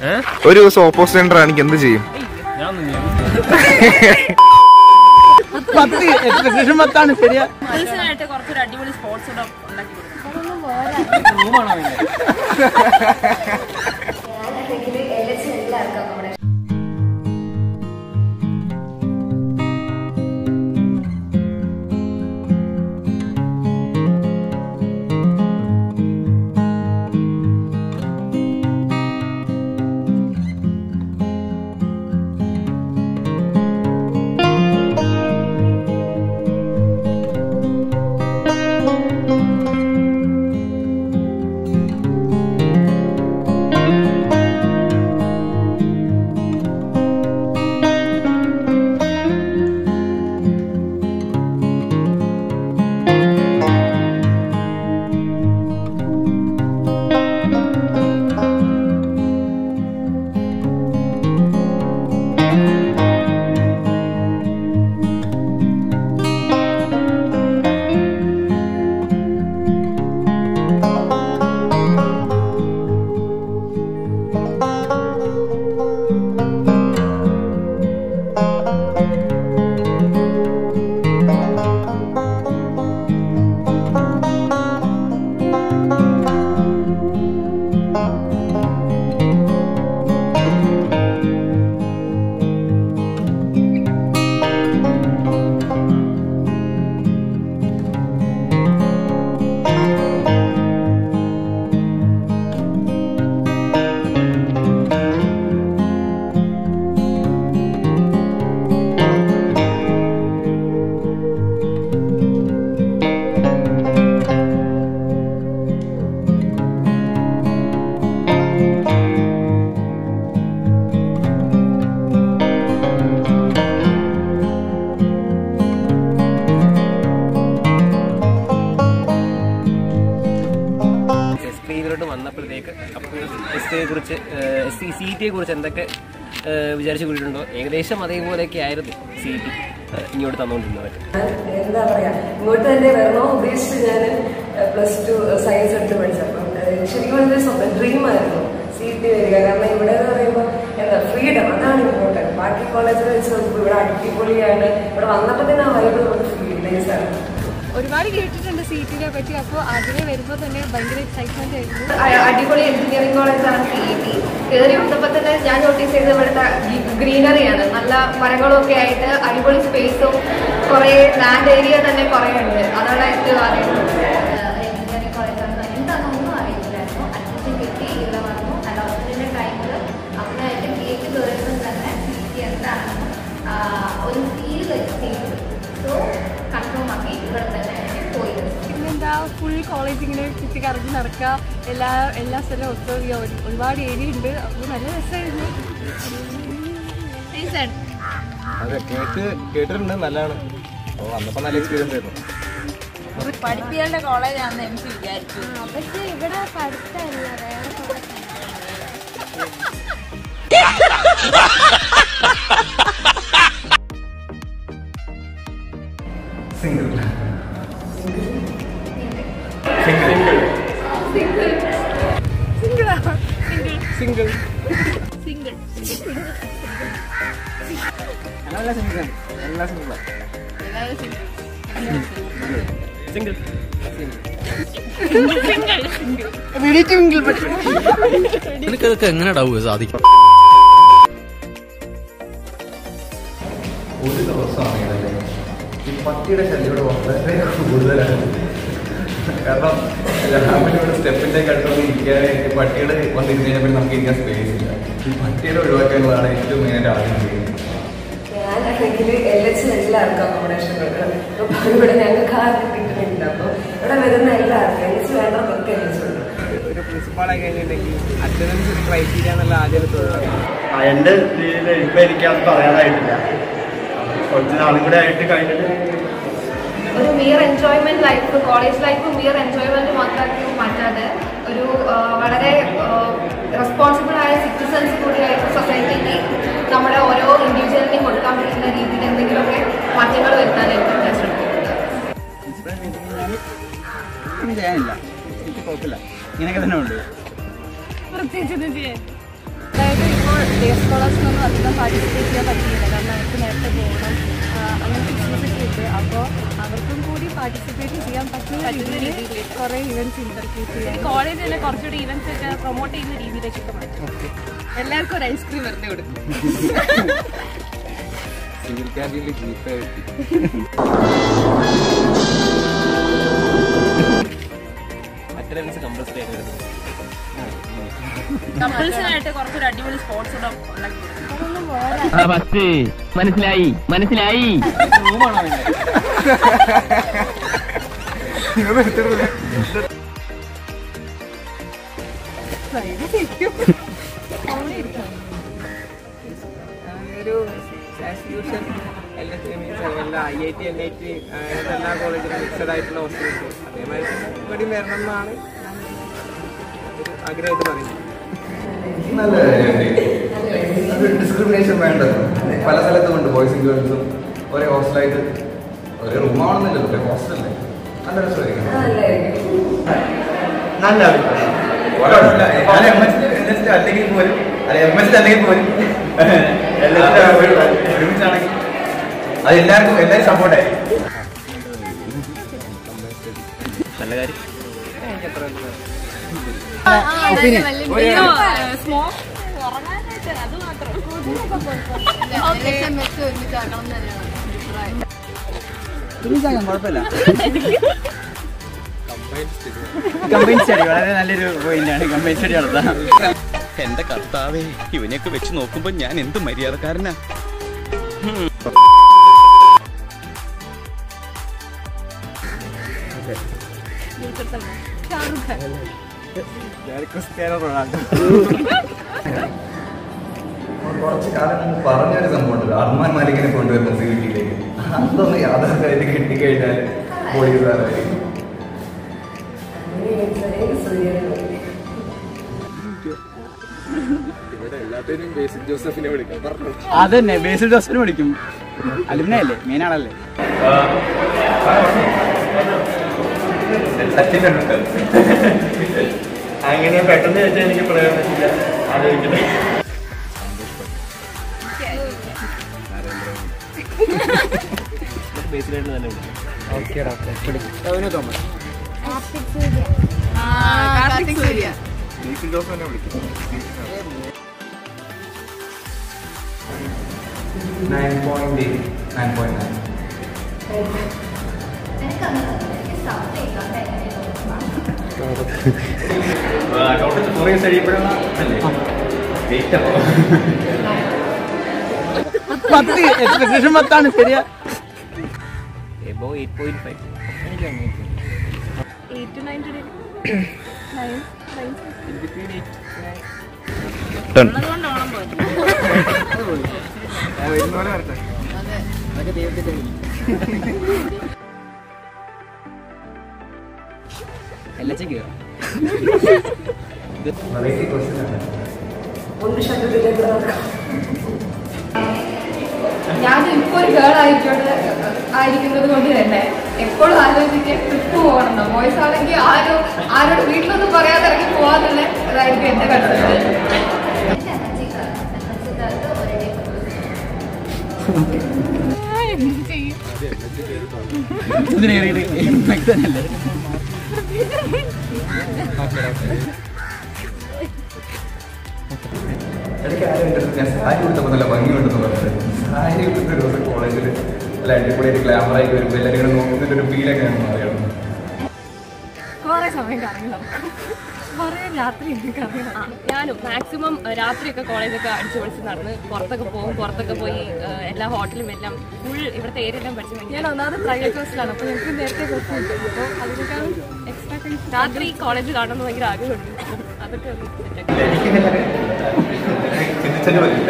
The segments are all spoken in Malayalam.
ഒരു ദിവസം ഓപ്പോസിറ്റ് സെന്റർ ആണെങ്കിൽ എന്ത് ചെയ്യും പത്ത് എക്സ്പെക്ടേഷൻ പത്താണ് ശരിയാ ഗേൾസിനായിട്ട് കുറച്ചൊരു അടിപൊളി സ്പോർട്സ് ഇടം ഉണ്ടാക്കി കൊടുക്കണം സ്ക്രീനിലോട്ട് വന്നപ്പോഴത്തേക്ക് അപ്പോൾ എസ് ടിയെ കുറിച്ച് എസ് സി സി ടിയെ കുറിച്ച് എന്തൊക്കെ ഏഹ്, വിചാരിച്ചു കൂടിയിട്ടുണ്ടോ ഏകദേശം അതേപോലെയൊക്കെ ആയിരുന്നു സി ടി ഇങ്ങോട്ട് തന്നുകൊണ്ടിരുന്നത് എന്താ പറയാ ഇങ്ങോട്ട് തന്നെ വരണോ ഉദ്ദേശിച്ച് ഞാൻ പ്ലസ് ടു സയൻസ് എടുത്ത് പഠിച്ചപ്പം ഏഹ് ശരിക്കും എൻ്റെ സ്വന്തം ഡ്രീം ആയിരുന്നു സി ടി വരിക കാരണം ഇവിടെ എന്ന് പറയുമ്പോൾ എന്താ ഫ്രീഡം അതാണ് ഇമ്പോർട്ടൻറ്റ് ബാക്കി കോളേജിൽ വെച്ച് നോക്കുമ്പോൾ ഇവിടെ അടിപൊളിയാണ് ഇവിടെ വന്നപ്പോൾ തന്നെ ആ വൈബ് നമുക്ക് ഫീൽ ആണ് ഒരുപാട് കേട്ടിട്ടുണ്ട് സീറ്റിനെ പറ്റി അപ്പോൾ അതിനെ വരുമ്പോൾ തന്നെ ഭയങ്കര എക്സൈറ്റ്മെന്റ് ആയിരുന്നു അ- അടിപൊളി എഞ്ചിനീയറിംഗ് കോളേജാണ് സി ഇ ടി കയറി വന്നപ്പോൾ തന്നെ ഞാൻ നോട്ടീസ് ചെയ്തത് ഇവിടുത്തെ ഗ്രീനറിയാണ് നല്ല മരങ്ങളും ഒക്കെ ആയിട്ട് അടിപൊളി സ്പേസും കുറേ ലാൻഡ് ഏരിയ തന്നെ കുറേ ഉണ്ട് അതാണ് ഏറ്റവും അറിയുന്നത് എഞ്ചിനീയറിംഗ് കോളേജാണ് എന്താണെന്നൊന്നും അറിയില്ലായിരുന്നു അഡ്മിഷൻ കിട്ടി ഇവിടെ വന്നു അലോട്ട്മെന്റിന്റെ ടൈമിൽ അതിനായിട്ട് ഗേറ്റ് കയറുമ്പോൾ തന്നെ സി ടി എന്താണ് ആ, ഒരു ഫീൽ ചെയ്തു സോ കൺഫേം ആക്കി ഇവിടെ തന്നെ പോയത് പിന്നെന്താ ഫുൾ കോളേജ് ഇങ്ങനെ ചുറ്റി കറങ്ങി നടക്കുക എല്ലാ എല്ലാ സ്ഥലവും ഒബ്സർവ് ചെയ്യുക ഒരു- ഒരുപാട് ഏരിയ ഉണ്ട് അപ്പോൾ നല്ല രസമായിരുന്നു അതെ കേട്ട് കേട്ടിട്ടുണ്ട് നല്ലതാണ് അപ്പോൾ വന്നപ്പോൾ നല്ല എക്സ്പീരിയൻസ് ആയിരുന്നു പഠിപ്പികളുടെ കോളേജാണെന്ന് എനിക്ക് വിചാരിച്ചു പക്ഷേ ഇവിടെ പഠിത്തമല്ല വേറെ സിംഗിൾ സിംഗിൾ സിംഗിൾ ഞങ്ങളെല്ലാം സിംഗിൾ എല്ലാ സിംഗിളാണ് സിംഗിൾ നിനക്കതൊക്കെ എങ്ങനെയാടാവുക സാധിക്കും ഒരു ദിവസമാണെങ്കിലല്ലേ ഈ പട്ടിയുടെ ശല്യം ഇവിടെ വളരെ കൂടുതലാണ് കാരണം രാവിലെ ഇവിടെ സ്റ്റെപ്പിൻ്റെ അടുത്തൊന്ന് ഇരിക്കാനായിട്ട് പട്ടികൾ വന്നിരുന്ന് കഴിഞ്ഞാൽ പിന്നെ നമുക്ക് ഇരിക്കാൻ സ്പേസ് ഇല്ല ഈ പട്ടിയുടെ ഒഴിവാക്കാനുള്ളതാണ് ഏറ്റവും മെയിനായിട്ട് ആദ്യം ചെയ്യുന്നത് ഞാനാണെങ്കിൽ എൽ എച്ച് എല്ലാവർക്കും അക്കോമഡേഷൻ കൊടുക്കണം അപ്പോൾ ഇവിടെ ഞങ്ങൾക്ക് ആർക്കും കിട്ടുന്നില്ല അപ്പോൾ ഇവിടെ വരുന്ന എല്ലാവർക്കും എൽ എച്ച് വേണ്ടവർക്കൊക്കെ എൽ എച്ച് കൊടുക്കണം ഒരു പ്രിൻസിപ്പാളായി കഴിഞ്ഞിട്ടുണ്ടെങ്കിൽ അറ്റൻഡൻസ് ഒരു ക്രൈറ്റീരിയ എന്നുള്ള ആദ്യം തോന്നുന്നത് ആ, എൻ്റെ ഇതിൽ ഇപ്പം എനിക്കത് പറയാനായിട്ടില്ല കുറച്ച് നാളും കൂടെ ആയിട്ട് കഴിഞ്ഞിട്ട് ഒരു mere enjoyment life college life mere enjoyment മാത്രമാക്കി മാറ്റാതെ ഒരു ആ, വളരെ റെസ്പോൺസിബിൾ ആയ സിറ്റിസൺസ് കൂടിയായിട്ട് സൊസൈറ്റിക്ക് നമ്മുടെ ഓരോ ഇൻഡിവിജ്വലിനെയും കൊടുക്കാൻ പറ്റുന്ന രീതിയിൽ എന്തെങ്കിലുമൊക്കെ മാറ്റങ്ങൾ വരുത്താനായിട്ട് ഞാൻ ശ്രമിക്കുന്നത് ഒന്നും ചെയ്യാനില്ല എനിക്ക് കുഴപ്പമില്ല ഇങ്ങനെയൊക്കെ തന്നെ ഉണ്ട് പ്രത്യേകിച്ചൊന്നും ചെയ്യാൻ അതായത് ഡേ സ്കോളേഴ്സിനൊന്നും അധികം പാർട്ടിസിപ്പേറ്റ് ചെയ്യാൻ പറ്റിയില്ല കാരണം അവർക്ക് നേരത്തെ പോകണം ആ, അങ്ങനത്തെ ഇഷ്യൂസൊക്കെ ഉണ്ട് അപ്പോൾ അവർക്കും കൂടി പാർട്ടിസിപ്പേറ്റ് ചെയ്യാൻ പറ്റുന്ന രീതിയിൽ കുറേ ഇവൻറ്റ്സ് ഇൻറ്റർക്യൂട്ട് ചെയ്യാൻ കോളേജ് തന്നെ കുറച്ചുകൂടി ഇവന്റ്സ് ഒക്കെ പ്രൊമോട്ട് ചെയ്യുന്ന രീതിയിലേക്കൊക്കെ മാറ്റും എല്ലാവർക്കും ഒരു ഐസ്ക്രീം വെറുതെ കൊടുക്കും സിവിൽ ക്യാൻറ്റീനിൽ ജീപ്പേ കിട്ടി അറ്റൻഡൻസ് കമ്പൽസറി ആയിട്ട് വരുന്നത് കപ്പിൾസിനായിട്ട് കുറച്ചൊരു അടിപൊളി സ്പോർട്സ് ഒക്കെ ഉണ്ടാക്കി കൊടുക്കും അതൊന്നും പോരാ ഫസ്റ്റ് മനസ്സിലായി മനസ്സിലായി റൂമാണോ അതിന്റെ ഒരു ആസ് യൂഷ്വൽ എല്ലാത്തിനും മീൻസ് എല്ലാ I I T N I T എല്ലാ കോളേജിലും മിക്സഡ് ആയിട്ടുള്ള ഹോസ്റ്റലുണ്ട് അതേമാതിരി തന്നെ ഇവിടെയും വരണം എന്നാണ് ഒരു ആഗ്രഹമായിട്ട് പറയുന്നത് നല്ല ഒരു ഡിസ്ക്രിമിനേഷൻ വേണ്ടത് പല സ്ഥലത്തും ഉണ്ട് ബോയ്സും ഗേൾസും ഒരേ ഹോസ്റ്റലായിട്ട് ഒരേ റൂമാണെന്നില്ലല്ലോ ഒരേ ഹോസ്റ്റലല്ലേ നല്ല രസമായിരിക്കും നല്ല അഭിപ്രായം ഞാൻ എം എച്ച് അല്ലെങ്കിൽ പോലും അല്ല എം എച്ച് അല്ലെങ്കിൽ പോലും എല്ലാത്തിനും ഒരു- ഒരുമിച്ചാണെങ്കിൽ അത് എല്ലാവർക്കും എല്ലാവരും സപ്പോർട്ടായി നല്ല കാര്യം സ്മോക്ക് ഉറങ്ങാനായിട്ട് അത് മാത്രം കമ്പൈൻ സ്റ്റഡി വളരെ നല്ലൊരു പോയിന്റാണ് കമ്പൈൻ സ്റ്റഡി നടത്താൻ എന്റെ കർത്താവേ ഇവനെയൊക്കെ വെച്ച് നോക്കുമ്പോ ഞാൻ എന്ത് മര്യാദക്കാരനാ ക്രിസ്ത്യാനോ റൊണാൾഡോ കുറച്ച് കാലം മുമ്പ് പറഞ്ഞൊരു സംഭവം ഉണ്ട് അർമാൻ മാലിക്കിനെ കൊണ്ടുവരുന്ന സി വി ടിയിലേക്ക് അതൊന്ന് യാഥാർത്ഥ്യമായിട്ട് കിട്ടിക്കഴിഞ്ഞാൽ പോലീസുകാരായിരിക്കും ഇവിടെ എല്ലാത്തിനും ബേസിക് ജോസഫിനെ വിളിക്കാം പറഞ്ഞു അതന്നെ ബേസിൽ ജോസഫിനെ വിളിക്കും അലുമിനല്ലേ മെയിൻ ആളല്ലേ സച്ചിൻ ടെണ്ടുൽക്കർ അങ്ങനെ പെട്ടെന്ന് വെച്ചാൽ എനിക്ക് പറയാൻ പറ്റില്ല ആലോചിക്കട്ടെ ബേസിലായിട്ട് തന്നെ വിളിക്കും ടോവിനോ തോമസ് കാർത്തിക് സൂര്യ ബേസിൽ ജോസഫിനെ വിളിക്കും nine point eight nine point nine കുറേ കഴിയുമ്പോഴാണ് അല്ലേ വെയിറ്റ് പത്ത് എക്സ്പെക്ടേഷൻ പത്താണ് ശരിയാ above eight point five eight two nine nine nine അതുകൊണ്ട് ഓണം പോയി വരുന്നോടെ വരട്ടെ അതൊക്കെ ദൈവത്തിന്റെ എല്ലാ ചെക്ക് വെറൈറ്റി ക്വസ്റ്റ്യൻ ആണ് ഒന്ന് ശബ്ദത്തിലേക്ക് നടക്കാം ഞാൻ ഇപ്പൊ ഒരു ഗേൾ ആയിക്കോട്ട് ആയിരിക്കുന്നത് കൊണ്ട് തന്നെ എപ്പോഴും ആലോചിക്കാൻ ട്രിപ്പ് പോകണം ബോയ്സ് ആണെങ്കിൽ ആരും ആരോട് വീട്ടിലൊന്നും പറയാതെ ഇറങ്ങി പോവാന്നുള്ള അതായിരിക്കും എന്റെ കൺസെപ്റ്റ് ഇതിന് കയറിയിട്ട് തന്നെയല്ലേ ഇടയ്ക്ക് ആരും എൻ്റെ അടുത്ത് ഞാൻ സാരി കൊടുത്തപ്പോൾ നല്ല ഭംഗിയുണ്ടെന്ന് പറഞ്ഞത് സാരി കൊടുത്ത ഒരു ദിവസം കോളേജിൽ നല്ല അടിപൊളിയായിട്ട് ഗ്ലാമറായി വരുമ്പോൾ എല്ലാവരും ഇങ്ങനെ നോക്കുന്നതിൻ്റെ ഒരു ഫീലൊക്കെ ഞാൻ അറിയണം കുറേ സമയം കറങ്ങി നടക്കും കുറേ രാത്രി കറങ്ങി ആ, ഞാനും മാക്സിമം രാത്രിയൊക്കെ കോളേജൊക്കെ അടിച്ചു പൊളിച്ച് നടന്ന് പുറത്തൊക്കെ പോകും പുറത്തൊക്കെ പോയി ആ, എല്ലാ ഹോട്ടലും എല്ലാം ഫുൾ ഇവിടുത്തെ ഏരിയ എല്ലാം പഠിച്ചു ഞാൻ ഭയങ്കര ഒന്നാമത് പ്രൈവറ്റ് ഹോസ്റ്റലാണ് അപ്പോൾ ഞങ്ങൾക്ക് നേരത്തെ ബസ് ഉണ്ട് അപ്പോൾ അതിനേക്കാളും എക്സ്ട്രാ കഴിച്ച് രാത്രി കോളേജ് കാണണമെന്ന് ഭയങ്കര ആഗ്രഹമുണ്ട് അപ്പം അതൊക്കെ ഒന്ന് set ആക്കി. എനിക്കിങ്ങനെ ചിന്തിച്ചിട്ട് മതി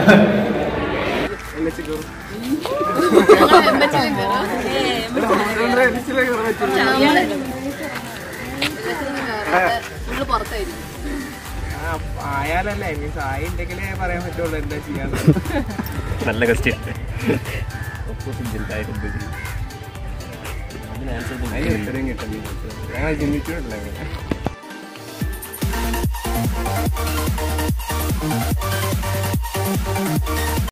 ആയാലല്ലേ മീൻസ് ആയി ഉണ്ടെങ്കിലേ പറയാൻ പറ്റുള്ളൂ എന്താ ചെയ്യാന്ന് നല്ല ക്വസ്റ്റ്യൻ ഓപ്പോസിറ്റ് ജെൻഡായിട്ട് എന്ത് ചെയ്യും അതിന് ആൻസർ അതിന് ഉത്തരം കിട്ടുന്നില്ല ഞങ്ങൾ ചിന്തിച്ചിട്ടില്ല ഇങ്ങനെ. ആ